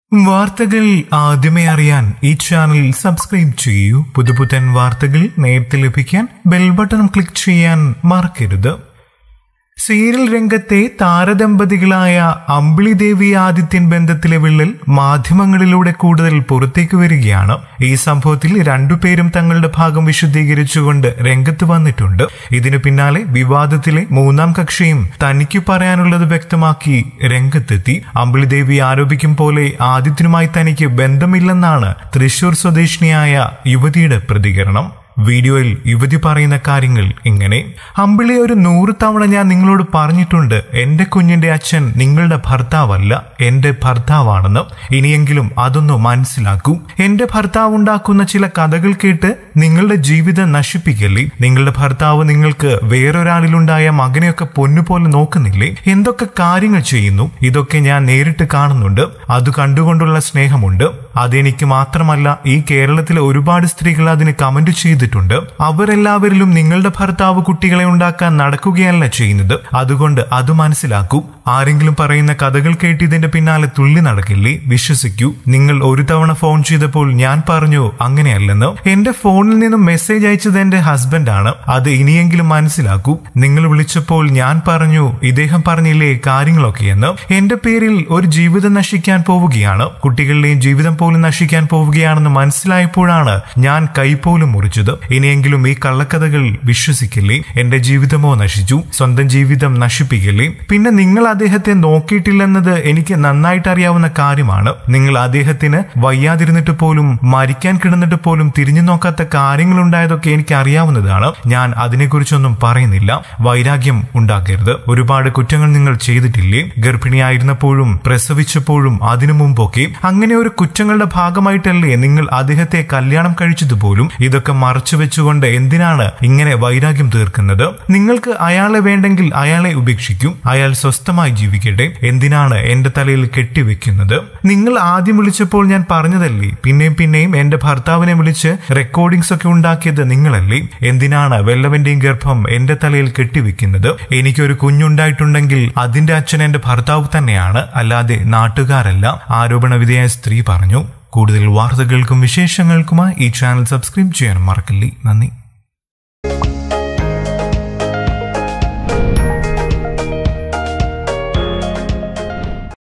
വാർത്തകൾ ആദ്യമേ അറിയാൻ ഈ ചാനൽ സബ്സ്ക്രൈബ് ചെയ്യൂ പുതുപുത്തൻ വാർത്തകൾ നേരത്തെ ലഭിക്കാൻ ബെൽ ബട്ടൺ ക്ലിക്ക് ചെയ്യാൻ മറക്കരുത് സീരിയൽ രംഗത്തെ താരദമ്പതികളായ അമ്പിളി ദേവി ആദിത്യൻ ബന്ധത്തിലെ വിള്ളൽ മാധ്യമങ്ങളിലൂടെ കൂടുതൽ പുറത്തേക്ക് വരികയാണ് ഈ സംഭവത്തിൽ രണ്ടുപേരും തങ്ങളുടെ ഭാഗം വിശദീകരിച്ചുകൊണ്ട് രംഗത്ത് വന്നിട്ടുണ്ട് ഇതിനു പിന്നാലെ വിവാദത്തിലെ മൂന്നാം കക്ഷിയും തനിക്ക് പറയാനുള്ളത് വ്യക്തമാക്കി രംഗത്തെത്തി അമ്പിളി ദേവി ആരോപിക്കും പോലെ ആദിത്യനുമായി തനിക്ക് ബന്ധമില്ലെന്നാണ് തൃശൂർ സ്വദേശിനിയായ യുവതിയുടെ പ്രതികരണം വീഡിയോയിൽ യുവതി പറയുന്ന കാര്യങ്ങൾ ഇങ്ങനെ അമ്പിളി ഒരു നൂറ് തവണ ഞാൻ നിങ്ങളോട് പറഞ്ഞിട്ടുണ്ട് എന്റെ കുഞ്ഞിന്റെ അച്ഛൻ നിങ്ങളുടെ ഭർത്താവല്ല എന്റെ ഭർത്താവാണെന്ന് ഇനിയെങ്കിലും അതൊന്ന് മനസ്സിലാക്കൂ എന്റെ ഭർത്താവ് ഉണ്ടാക്കുന്ന ചില കഥകൾ കേട്ട് നിങ്ങളുടെ ജീവിതം നശിപ്പിക്കല്ലേ നിങ്ങളുടെ ഭർത്താവ് നിങ്ങൾക്ക് വേറൊരാളിലുണ്ടായ മകനെയൊക്കെ പൊന്നുപോലെ നോക്കുന്നില്ലേ എന്തൊക്കെ കാര്യങ്ങൾ ചെയ്യുന്നു ഇതൊക്കെ ഞാൻ നേരിട്ട് കാണുന്നുണ്ട് അത് കണ്ടുകൊണ്ടുള്ള സ്നേഹമുണ്ട് അതെനിക്ക് മാത്രമല്ല ഈ കേരളത്തിലെ ഒരുപാട് സ്ത്രീകൾ അതിന് കമന്റ് ചെയ്തിട്ടുണ്ട് അവരെല്ലാവരിലും നിങ്ങളുടെ ഭർത്താവ് കുട്ടികളെ ഉണ്ടാക്കാൻ നടക്കുകയല്ല ചെയ്യുന്നത് അതുകൊണ്ട് അത് മനസ്സിലാക്കൂ ആരെങ്കിലും പറയുന്ന കഥകൾ കേട്ട് ഇതിന്റെ പിന്നാലെ തുള്ളി നടക്കില്ലേ വിശ്വസിക്കൂ നിങ്ങൾ ഒരു തവണ ഫോൺ ചെയ്തപ്പോൾ ഞാൻ പറഞ്ഞു അങ്ങനെയല്ലെന്ന് എന്റെ ഫോണിൽ നിന്നും മെസ്സേജ് അയച്ചത് എന്റെ ഹസ്ബൻഡാണ് അത് ഇനിയെങ്കിലും മനസ്സിലാക്കൂ നിങ്ങൾ വിളിച്ചപ്പോൾ ഞാൻ പറഞ്ഞു ഇദ്ദേഹം പറഞ്ഞില്ലേ കാര്യങ്ങളൊക്കെയെന്ന് എന്റെ പേരിൽ ഒരു ജീവിതം നശിക്കാൻ പോവുകയാണ് കുട്ടികളുടെയും ജീവിതം പോലും നശിക്കാൻ പോവുകയാണെന്ന് മനസ്സിലായപ്പോഴാണ് ഞാൻ കൈ പോലും മുറിച്ചത് ഇനിയെങ്കിലും ഈ കള്ളക്കഥകൾ വിശ്വസിക്കില്ലേ എന്റെ ജീവിതമോ നശിച്ചു സ്വന്തം ജീവിതം നശിപ്പിക്കില്ലേ പിന്നെ നിങ്ങൾ അദ്ദേഹത്തെ നോക്കിയിട്ടില്ലെന്നത് എനിക്ക് നന്നായിട്ട് അറിയാവുന്ന കാര്യമാണ് നിങ്ങൾ അദ്ദേഹത്തിന് വയ്യാതിരുന്നിട്ട് പോലും മരിക്കാൻ കിടന്നിട്ട് പോലും തിരിഞ്ഞു നോക്കാത്ത കാര്യങ്ങളുണ്ടായതൊക്കെ എനിക്ക് അറിയാവുന്നതാണ് ഞാൻ അതിനെക്കുറിച്ചൊന്നും പറയുന്നില്ല വൈരാഗ്യം ഉണ്ടാക്കരുത് ഒരുപാട് കുറ്റങ്ങൾ നിങ്ങൾ ചെയ്തിട്ടില്ലേ ഗർഭിണിയായിരുന്നപ്പോഴും പ്രസവിച്ചപ്പോഴും അതിനു മുമ്പൊക്കെ അങ്ങനെ ഒരു കുറ്റങ്ങളുടെ ഭാഗമായിട്ടല്ലേ നിങ്ങൾ അദ്ദേഹത്തെ കല്യാണം കഴിച്ചതുപോലും ഇതൊക്കെ മറച്ചു വെച്ചുകൊണ്ട് എന്തിനാണ് ഇങ്ങനെ വൈരാഗ്യം തീർക്കുന്നത് നിങ്ങൾക്ക് അയാളെ വേണ്ടെങ്കിൽ അയാളെ ഉപേക്ഷിക്കും അയാൾ സ്വസ്ഥമായി ജീവിക്കട്ടെ എന്തിനാണ് എന്റെ തലയിൽ കെട്ടിവെക്കുന്നത് നിങ്ങൾ ആദ്യം വിളിച്ചപ്പോൾ ഞാൻ പറഞ്ഞതല്ലേ പിന്നെയും പിന്നെയും എന്റെ ഭർത്താവിനെ വിളിച്ച് റെക്കോർഡിംഗ്സ് ഒക്കെ ഉണ്ടാക്കിയത് നിങ്ങളല്ലേ എന്തിനാണ് വെല്ലവന്റെയും ഗർഭം എന്റെ തലയിൽ കെട്ടിവെക്കുന്നത് എനിക്കൊരു കുഞ്ഞുണ്ടായിട്ടുണ്ടെങ്കിൽ അതിന്റെ അച്ഛൻ എന്റെ ഭർത്താവ് തന്നെയാണ് അല്ലാതെ നാട്ടുകാരല്ല ആരോപണ വിധേയ സ്ത്രീ പറഞ്ഞു കൂടുതൽ വാർത്തകൾക്കും വിശേഷങ്ങൾക്കുമായി ഈ ചാനൽ സബ്സ്ക്രൈബ് ചെയ്യാൻ മറക്കില്ലേ നന്ദി